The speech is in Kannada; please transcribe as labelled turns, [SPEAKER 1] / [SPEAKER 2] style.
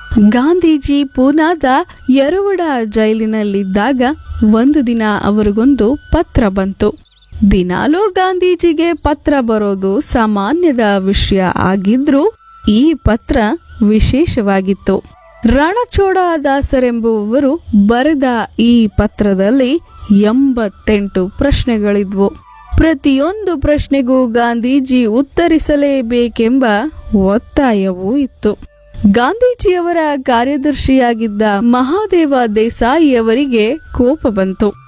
[SPEAKER 1] ಗಾಂಧೀಜಿ ಪೂನಾದ ಯರವಡ ಜೈಲಿನಲ್ಲಿದ್ದಾಗ ಒಂದು ದಿನ ಅವರಿಗೊಂದು ಪತ್ರ ಬಂತು ದಿನಾಲೂ ಗಾಂಧೀಜಿಗೆ ಪತ್ರ ಬರೋದು ಸಾಮಾನ್ಯದ ವಿಷಯ ಆಗಿದ್ರೂ ಈ ಪತ್ರ ವಿಶೇಷವಾಗಿತ್ತು ರಣಚೋಡ ದಾಸರೆಂಬುವವರು ಬರೆದ ಈ ಪತ್ರದಲ್ಲಿ ಎಂಬತ್ತೆಂಟು ಪ್ರಶ್ನೆಗಳಿದ್ವು ಪ್ರತಿಯೊಂದು ಪ್ರಶ್ನೆಗೂ ಗಾಂಧೀಜಿ ಉತ್ತರಿಸಲೇಬೇಕೆಂಬ ಒತ್ತಾಯವೂ ಇತ್ತು ಗಾಂಧೀಜಿಯವರ ಕಾರ್ಯದರ್ಶಿಯಾಗಿದ್ದ ಮಹಾದೇವ ದೇಸಾಯಿಯವರಿಗೆ ಕೋಪ ಬಂತು